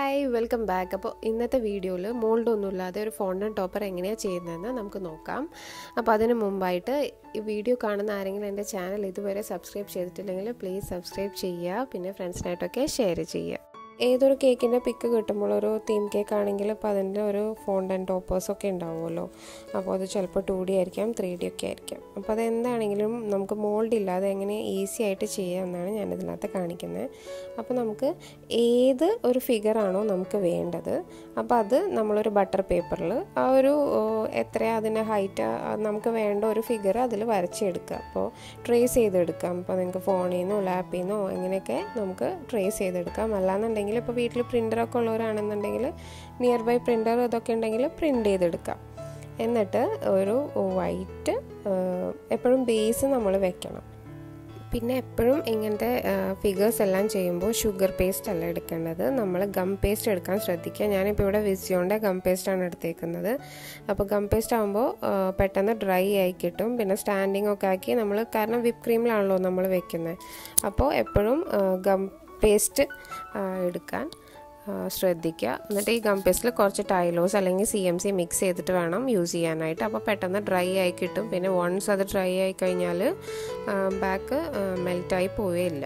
hi welcome back അപ്പോൾ ഇന്നത്തെ വീഡിയോയിൽ മോൾഡ് ഒന്നുമില്ലാതെ ഒരു ഫോണ്ടൻ ടോപ്പർ എങ്ങനെയാണ് ചെയ്യുന്നതെന്ന് നമുക്ക് നോക്കാം അപ്പോൾ അതിന് മുമ്പായിട്ട് ഈ വീഡിയോ കാണുന്ന ആരെങ്കിലും എൻ്റെ ചാനൽ ഇതുവരെ സബ്സ്ക്രൈബ് ചെയ്തിട്ടില്ലെങ്കിൽ പ്ലീസ് സബ്സ്ക്രൈബ് ചെയ്യുക പിന്നെ ഫ്രണ്ട്സിനായിട്ടൊക്കെ ഷെയർ ചെയ്യുക ഏതൊരു കേക്കിൻ്റെ പിക്ക് കിട്ടുമ്പോൾ ഒരു തീം കേക്ക് ആണെങ്കിൽ ഇപ്പോൾ അതിൻ്റെ ഒരു ഫോണ്ടൻ ടോപ്പേഴ്സൊക്കെ ഉണ്ടാവുമല്ലോ അപ്പോൾ അത് ചിലപ്പോൾ ടു ഡി ആയിരിക്കാം ത്രീ ഡി ഒക്കെ ആയിരിക്കാം അപ്പോൾ അത് എന്താണെങ്കിലും നമുക്ക് മോൾഡ് ഇല്ലാതെ എങ്ങനെ ഈസി ആയിട്ട് ചെയ്യാമെന്നാണ് ഞാനിതിനകത്ത് കാണിക്കുന്നത് അപ്പോൾ നമുക്ക് ഏത് ഒരു ഫിഗറാണോ നമുക്ക് വേണ്ടത് അപ്പോൾ അത് നമ്മളൊരു ബട്ടർ പേപ്പറിൽ ആ ഒരു എത്രയാ അതിൻ്റെ ഹൈറ്റ് നമുക്ക് വേണ്ട ഒരു ഫിഗർ അതിൽ വരച്ചെടുക്കുക അപ്പോൾ ട്രേസ് ചെയ്തെടുക്കാം അപ്പോൾ നിങ്ങൾക്ക് ഫോണിൽ നിന്നോ ലാപ്പിൽ നിന്നോ എങ്ങനെയൊക്കെ നമുക്ക് ട്രേസ് ചെയ്തെടുക്കാം അല്ലാന്നുണ്ടെങ്കിൽ ഇപ്പോൾ വീട്ടിൽ പ്രിൻ്ററൊക്കെ ഉള്ളവരാണെന്നുണ്ടെങ്കിൽ നിയർ ബൈ പ്രിൻ്റർ ഇതൊക്കെ ഉണ്ടെങ്കിൽ പ്രിൻ്റ് ചെയ്തെടുക്കാം എന്നിട്ട് ഒരു വൈറ്റ് എപ്പോഴും ബേസ് നമ്മൾ വെക്കണം പിന്നെ എപ്പോഴും ഇങ്ങനത്തെ ഫിഗേഴ്സ് എല്ലാം ചെയ്യുമ്പോൾ ഷുഗർ പേസ്റ്റ് അല്ല എടുക്കേണ്ടത് നമ്മൾ ഗം പേസ്റ്റ് എടുക്കാൻ ശ്രദ്ധിക്കുക ഞാനിപ്പോൾ ഇവിടെ വിസിയോൻ്റെ ഗം പേസ്റ്റാണ് എടുത്തേക്കുന്നത് അപ്പോൾ ഗം പേസ്റ്റ് ആകുമ്പോൾ പെട്ടെന്ന് ഡ്രൈ ആയി കിട്ടും പിന്നെ സ്റ്റാൻഡിങ് ഒക്കെ ആക്കി നമ്മൾ കാരണം വിപ്പ് ക്രീമിലാണല്ലോ നമ്മൾ വെക്കുന്നത് അപ്പോൾ എപ്പോഴും ഗം പേസ്റ്റ് എടുക്കാൻ ശ്രദ്ധിക്കുക എന്നിട്ട് ഈ ഗം പേസ്റ്റിൽ കുറച്ച് ടൈലോസ് അല്ലെങ്കിൽ സി എം സി മിക്സ് ചെയ്തിട്ട് വേണം യൂസ് ചെയ്യാനായിട്ട് അപ്പോൾ പെട്ടെന്ന് ഡ്രൈ ആയി കിട്ടും പിന്നെ വൺസ് അത് ഡ്രൈ ആയി കഴിഞ്ഞാൽ ബാക്ക് മെൽറ്റായി പോവുകയില്ല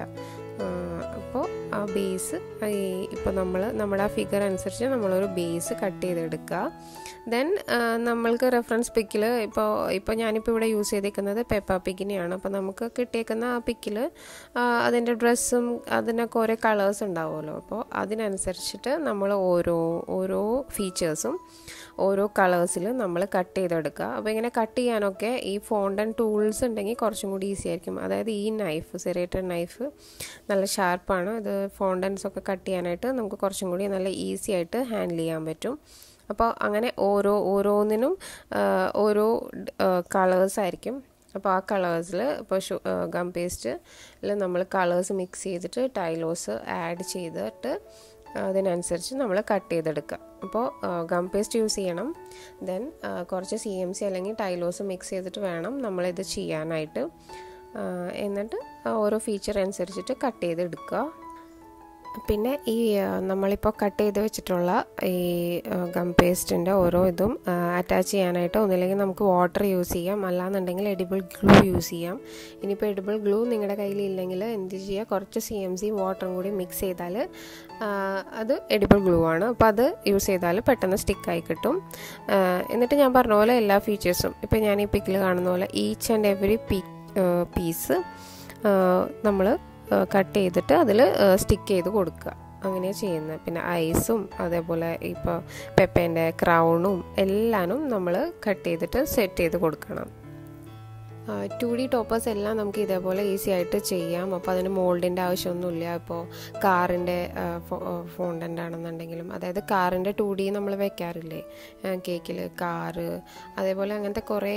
അപ്പോൾ ആ ബേസ് ഈ ഇപ്പോൾ നമ്മൾ നമ്മുടെ ആ ഫിഗർ അനുസരിച്ച് നമ്മളൊരു ബേസ് കട്ട് ചെയ്തെടുക്കുക ദെൻ നമ്മൾക്ക് റെഫറൻസ് പിക്കിൽ ഇപ്പോൾ ഇപ്പോൾ ഞാനിപ്പോൾ ഇവിടെ യൂസ് ചെയ്തിരിക്കുന്നത് പെപ്പ പിക്കിനെയാണ് അപ്പോൾ നമുക്ക് കിട്ടിയേക്കുന്ന ആ പിക്കിൽ അതിൻ്റെ ഡ്രസ്സും അതിനൊക്കെ ഓരോ കളേഴ്സ് ഉണ്ടാവുമല്ലോ അപ്പോൾ അതിനനുസരിച്ചിട്ട് നമ്മൾ ഓരോ ഓരോ ഫീച്ചേഴ്സും ഓരോ കളേഴ്സിൽ നമ്മൾ കട്ട് ചെയ്തെടുക്കുക അപ്പോൾ ഇങ്ങനെ കട്ട് ചെയ്യാനൊക്കെ ഈ ഫോണ്ടൻ ടൂൾസ് ഉണ്ടെങ്കിൽ കുറച്ചും കൂടി ഈസി ആയിരിക്കും അതായത് ഈ നൈഫ് സെറേറ്റഡ് നൈഫ് നല്ല ഷാർപ്പാണ് ഇത് ഫോണ്ടൻസ് ഒക്കെ കട്ട് ചെയ്യാനായിട്ട് നമുക്ക് കുറച്ചും കൂടി നല്ല ഈസി ആയിട്ട് ഹാൻഡിൽ ചെയ്യാൻ പറ്റും അപ്പോൾ അങ്ങനെ ഓരോ ഓരോന്നിനും ഓരോ കളേഴ്സ് ആയിരിക്കും അപ്പോൾ ആ കളേഴ്സിൽ ഇപ്പോൾ ഷു ഗം പേസ്റ്റിൽ നമ്മൾ കളേഴ്സ് മിക്സ് ചെയ്തിട്ട് ടൈലോസ് ആഡ് ചെയ്തിട്ട് അതിനനുസരിച്ച് നമ്മൾ കട്ട് ചെയ്തെടുക്കുക അപ്പോൾ ഗം പേസ്റ്റ് യൂസ് ചെയ്യണം ദെൻ കുറച്ച് സി എം സി അല്ലെങ്കിൽ ടൈലോസ് മിക്സ് ചെയ്തിട്ട് വേണം നമ്മളിത് ചെയ്യാനായിട്ട് എന്നിട്ട് ഓരോ ഫീച്ചർ അനുസരിച്ചിട്ട് കട്ട് ചെയ്തെടുക്കുക പിന്നെ ഈ നമ്മളിപ്പോൾ കട്ട് ചെയ്ത് വെച്ചിട്ടുള്ള ഈ ഗം പേസ്റ്റിൻ്റെ ഓരോ ഇതും അറ്റാച്ച് ചെയ്യാനായിട്ട് ഒന്നില്ലെങ്കിൽ നമുക്ക് വാട്ടർ യൂസ് ചെയ്യാം അല്ലാന്നുണ്ടെങ്കിൽ എഡിബിൾ ഗ്ലൂ യൂസ് ചെയ്യാം ഇനിയിപ്പോൾ എഡിബിൾ ഗ്ലൂ നിങ്ങളുടെ കയ്യിൽ ഇല്ലെങ്കിൽ എന്ത് ചെയ്യുക കുറച്ച് സി എം സി വാട്ടറും കൂടി മിക്സ് ചെയ്താൽ അത് എഡിബിൾ ഗ്ലൂ ആണ് അപ്പോൾ അത് യൂസ് ചെയ്താൽ പെട്ടെന്ന് സ്റ്റിക്കായി കിട്ടും എന്നിട്ട് ഞാൻ പറഞ്ഞ പോലെ എല്ലാ ഫീച്ചേഴ്സും ഇപ്പോൾ ഞാൻ ഈ പിക്കിൽ കാണുന്ന പോലെ ഈച്ച് ആൻഡ് എവറി പീ പീസ് നമ്മൾ കട്ട് ചെയ്തിട്ട് അതിൽ സ്റ്റിക്ക് ചെയ്ത് കൊടുക്കുക അങ്ങനെയാണ് ചെയ്യുന്നത് പിന്നെ ഐസും അതേപോലെ ഇപ്പോൾ പെപ്പേൻ്റെ ക്രൗണും എല്ലാനും നമ്മൾ കട്ട് ചെയ്തിട്ട് സെറ്റ് ചെയ്ത് കൊടുക്കണം ടു ഡി ടോപ്പേഴ്സ് എല്ലാം നമുക്ക് ഇതേപോലെ ഈസി ആയിട്ട് ചെയ്യാം അപ്പോൾ അതിന് മോൾഡിൻ്റെ ആവശ്യമൊന്നുമില്ല ഇപ്പോൾ കാറിൻ്റെ ഫോണ്ടൻ്റ് ആണെന്നുണ്ടെങ്കിലും അതായത് കാറിൻ്റെ ടു ഡി നമ്മൾ വെക്കാറില്ലേ കേക്കിൽ കാറ് അതേപോലെ അങ്ങനത്തെ കുറേ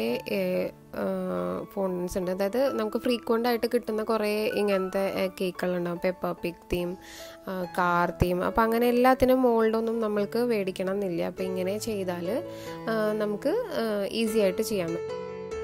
ഫോണ്ടൻസ് ഉണ്ട് അതായത് നമുക്ക് ഫ്രീക്വൻ്റ് ആയിട്ട് കിട്ടുന്ന കുറേ ഇങ്ങനത്തെ കേക്കുകളുണ്ടാവും Peppa Pig theme car theme അപ്പോൾ അങ്ങനെ എല്ലാത്തിനും മോൾഡൊന്നും നമ്മൾക്ക് മേടിക്കണം എന്നില്ല അപ്പോൾ ഇങ്ങനെ ചെയ്താൽ നമുക്ക് ഈസി ആയിട്ട് ചെയ്യാൻ പറ്റും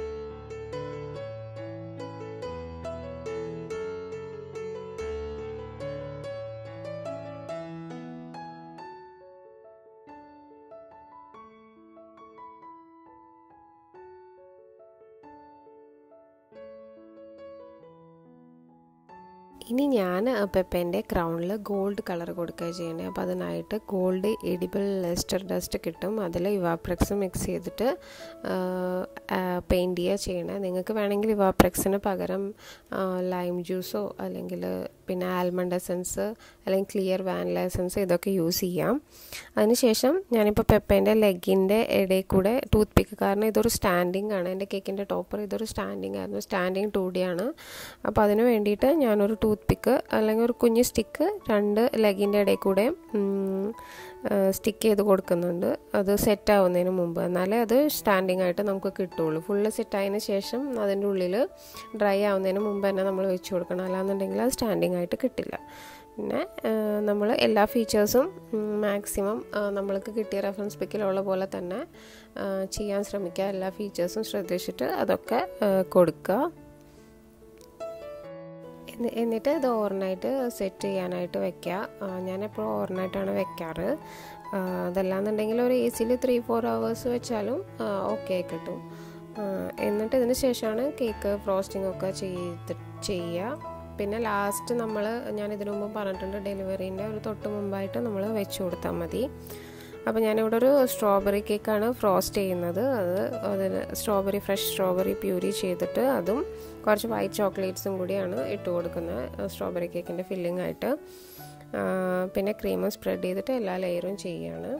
ഇനി ഞാൻ പെപ്പേൻ്റെ ക്രൗണിൽ ഗോൾഡ് കളർ കൊടുക്കുക ചെയ്യണേ അപ്പോൾ അതിനായിട്ട് ഗോൾഡ് എഡിബിൾ ലെസ്റ്റർ ഡസ്റ്റ് കിട്ടും അതിൽ ഇവാപ്രെക്സ് മിക്സ് ചെയ്തിട്ട് പെയിൻറ്റ് ചെയ്യുക ചെയ്യണേ നിങ്ങൾക്ക് വേണമെങ്കിൽ ഇവാപ്രെക്സിന് പകരം ലൈം ജ്യൂസോ അല്ലെങ്കിൽ പിന്നെ ആൽമണ്ട് എസൻസ് അല്ലെങ്കിൽ ക്ലിയർ വാനില എസൻസ് ഇതൊക്കെ യൂസ് ചെയ്യാം അതിനുശേഷം ഞാനിപ്പോൾ പെപ്പേൻ്റെ ലെഗിൻ്റെ ഇടയിൽ കൂടെ ടൂത്ത് പിക്ക് കാരണം ഇതൊരു സ്റ്റാൻഡിങ് ആണ് എൻ്റെ കേക്കിൻ്റെ ടോപ്പർ ഇതൊരു സ്റ്റാൻഡിങ് ആയിരുന്നു സ്റ്റാൻഡിങ് ടു ഡി ആണ് അപ്പോൾ അതിന് വേണ്ടിയിട്ട് ഞാനൊരു ടൂത്ത് പിക്ക് അല്ലെങ്കിൽ ഒരു കുഞ്ഞ് സ്റ്റിക്ക് രണ്ട് ലെഗിൻ്റെ ഇടയിൽ കൂടെ സ്റ്റിക്ക് ചെയ്ത് കൊടുക്കുന്നുണ്ട് അത് സെറ്റ് ആവുന്നതിന് മുമ്പ് എന്നാലേ അത് സ്റ്റാൻഡിങ് ആയിട്ട് നമുക്ക് കിട്ടുള്ളൂ ഫുള്ള് സെറ്റ് ആയതിനു ശേഷം അതിൻ്റെ ഉള്ളിൽ ഡ്രൈ ആവുന്നതിന് മുമ്പ് തന്നെ നമ്മൾ വെച്ച് കൊടുക്കണം അല്ലാന്നുണ്ടെങ്കിൽ അത് സ്റ്റാൻഡിങ് ആയിട്ട് കിട്ടില്ല പിന്നെ നമ്മൾ എല്ലാ ഫീച്ചേഴ്സും മാക്സിമം നമ്മൾക്ക് കിട്ടിയ റെഫറൻസ് പിക്കിലുള്ള പോലെ തന്നെ ചെയ്യാൻ ശ്രമിക്കുക എല്ലാ ഫീച്ചേഴ്സും ശ്രദ്ധിച്ചിട്ട് അതൊക്കെ കൊടുക്കുക എന്നിട്ട് ഇത് ഓവർനൈറ്റ് സെറ്റ് ചെയ്യാനായിട്ട് വെക്കുക ഞാൻ എപ്പോഴും ഓവർനൈറ്റാണ് വെക്കാറ് അതല്ലാന്നുണ്ടെങ്കിൽ ഒരു എ സിയിൽ ത്രീ ഫോർ ഹവേഴ്സ് വെച്ചാലും ഓക്കെ കിട്ടും എന്നിട്ട് ഇതിന് ശേഷമാണ് കേക്ക് ഫ്രോസ്റ്റിംഗ് ഒക്കെ ചെയ്ത് ചെയ്യുക പിന്നെ ലാസ്റ്റ് നമ്മൾ ഞാൻ ഇതിനു മുമ്പ് പറഞ്ഞിട്ടുണ്ട് ഡെലിവറീൻ്റെ ഒരു തൊട്ട് മുമ്പായിട്ട് നമ്മൾ വെച്ച് കൊടുത്താൽ മതി അപ്പോൾ ഞാനിവിടെ ഒരു സ്ട്രോബെറി കേക്കാണ് ഫ്രോസ്റ്റ് ചെയ്യുന്നത് അത് അതിന് സ്ട്രോബെറി ഫ്രഷ് സ്ട്രോബെറി പ്യൂരി ചെയ്തിട്ട് അതും കുറച്ച് വൈറ്റ് ചോക്ലേറ്റ്സും കൂടിയാണ് ഇട്ട് കൊടുക്കുന്നത് സ്ട്രോബെറി കേക്കിൻ്റെ ഫില്ലിംഗ് ആയിട്ട് പിന്നെ ക്രീം സ്പ്രെഡ് ചെയ്തിട്ട് എല്ലാ ലെയറും ചെയ്യുകയാണ്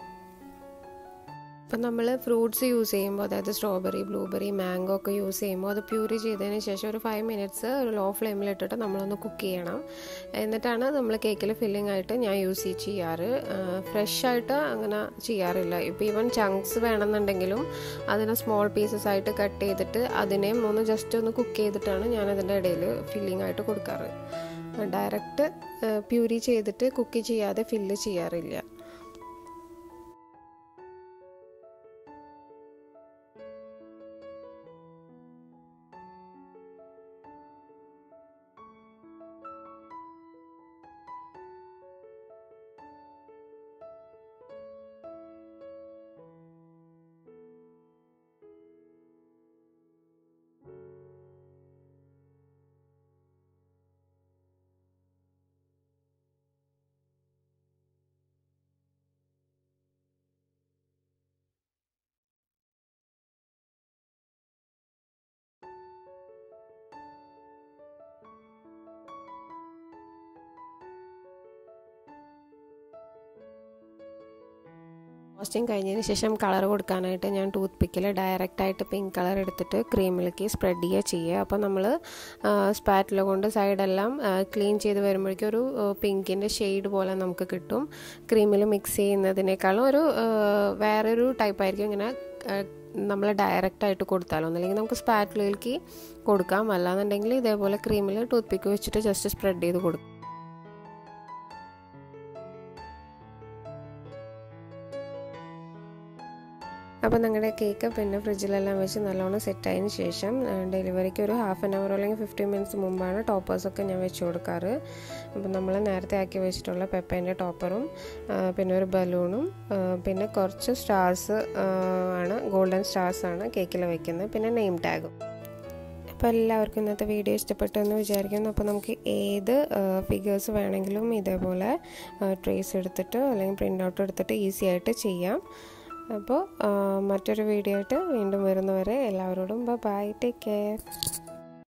ഇപ്പം നമ്മൾ ഫ്രൂട്ട്സ് യൂസ് ചെയ്യുമ്പോൾ അതായത് സ്ട്രോബെറി ബ്ലൂബെറി മാംഗോ ഒക്കെ യൂസ് ചെയ്യുമ്പോൾ അത് പ്യൂരി ചെയ്തതിന് ശേഷം ഒരു ഫൈവ് മിനിറ്റ്സ് ഒരു ലോ ഫ്ലെയിമിൽ ഇട്ടിട്ട് നമ്മളൊന്ന് കുക്ക് ചെയ്യണം എന്നിട്ടാണ് നമ്മൾ കേക്കിൽ ഫില്ലിംഗ് ആയിട്ട് ഞാൻ യൂസ് ചെയ്യാറ് ഫ്രഷ് ആയിട്ട് അങ്ങനെ ചെയ്യാറില്ല ഇപ്പോൾ ഈവൻ ചങ്ക്സ് വേണമെന്നുണ്ടെങ്കിലും അതിനെ സ്മോൾ പീസസ് ആയിട്ട് കട്ട് ചെയ്തിട്ട് അതിനെയും ഒന്ന് ജസ്റ്റ് ഒന്ന് കുക്ക് ചെയ്തിട്ടാണ് ഞാൻ അതിൻ്റെ ഇടയിൽ ഫില്ലിംഗ് ആയിട്ട് കൊടുക്കാറ് ഡയറക്റ്റ് പ്യൂരി ചെയ്തിട്ട് കുക്ക് ചെയ്യാതെ ഫില്ല് ചെയ്യാറില്ല റോസ്റ്റിംഗ് കഴിഞ്ഞതിന് ശേഷം കളർ കൊടുക്കാനായിട്ട് ഞാൻ ടൂത്ത് പിക്കിൽ ഡയറക്റ്റായിട്ട് പിങ്ക് കളർ എടുത്തിട്ട് ക്രീമിലേക്ക് സ്പ്രെഡ് ചെയ്യുക ചെയ്യുക അപ്പോൾ നമ്മൾ സ്പാറ്റില കൊണ്ട് സൈഡെല്ലാം ക്ലീൻ ചെയ്ത് വരുമ്പോഴേക്കും ഒരു പിങ്കിൻ്റെ ഷെയ്ഡ് പോലെ നമുക്ക് കിട്ടും ക്രീമിൽ മിക്സ് ചെയ്യുന്നതിനേക്കാളും ഒരു വേറൊരു ടൈപ്പായിരിക്കും ഇങ്ങനെ നമ്മൾ ഡയറക്റ്റായിട്ട് കൊടുത്താലോ ഒന്നല്ലെങ്കിൽ നമുക്ക് സ്പാറ്റിലേക്ക് കൊടുക്കാം അല്ലാന്നുണ്ടെങ്കിൽ ഇതേപോലെ ക്രീമിൽ ടൂത്ത് പിക്ക് വെച്ചിട്ട് ജസ്റ്റ് സ്പ്രെഡ് ചെയ്ത് കൊടുക്കും അപ്പോൾ നിങ്ങളുടെ കേക്ക് പിന്നെ ഫ്രിഡ്ജിലെല്ലാം വെച്ച് നല്ലോണം സെറ്റായതിന് ശേഷം ഡെലിവറിക്ക് ഒരു ഹാഫ് ആൻ അവർ അല്ലെങ്കിൽ ഫിഫ്റ്റീൻ മിനിറ്റ്സ് മുമ്പാണ് ടോപ്പേഴ്സൊക്കെ ഞാൻ വെച്ച് കൊടുക്കാറ് അപ്പോൾ നമ്മൾ നേരത്തെ ആക്കി വെച്ചിട്ടുള്ള പെപ്പേൻ്റെ ടോപ്പറും പിന്നെ ഒരു ബലൂണും പിന്നെ കുറച്ച് സ്റ്റാർസ് ആണ് ഗോൾഡൻ സ്റ്റാർസ് ആണ് കേക്കിൽ വെക്കുന്നത് പിന്നെ നെയിം ടാഗും അപ്പോൾ എല്ലാവർക്കും ഇന്നത്തെ വീഡിയോ ഇഷ്ടപ്പെട്ടു എന്ന് വിചാരിക്കുന്നു അപ്പോൾ നമുക്ക് ഏത് ഫിഗേഴ്സ് വേണമെങ്കിലും ഇതേപോലെ ട്രേസ് എടുത്തിട്ട് അല്ലെങ്കിൽ പ്രിൻ്റ് ഔട്ട് എടുത്തിട്ട് ഈസി ആയിട്ട് ചെയ്യാം അപ്പോൾ മറ്റൊരു വീഡിയോ ആയിട്ട് വീണ്ടും വരുന്നവരെ എല്ലാവരോടും ബൈ ടേക്ക് കെയർ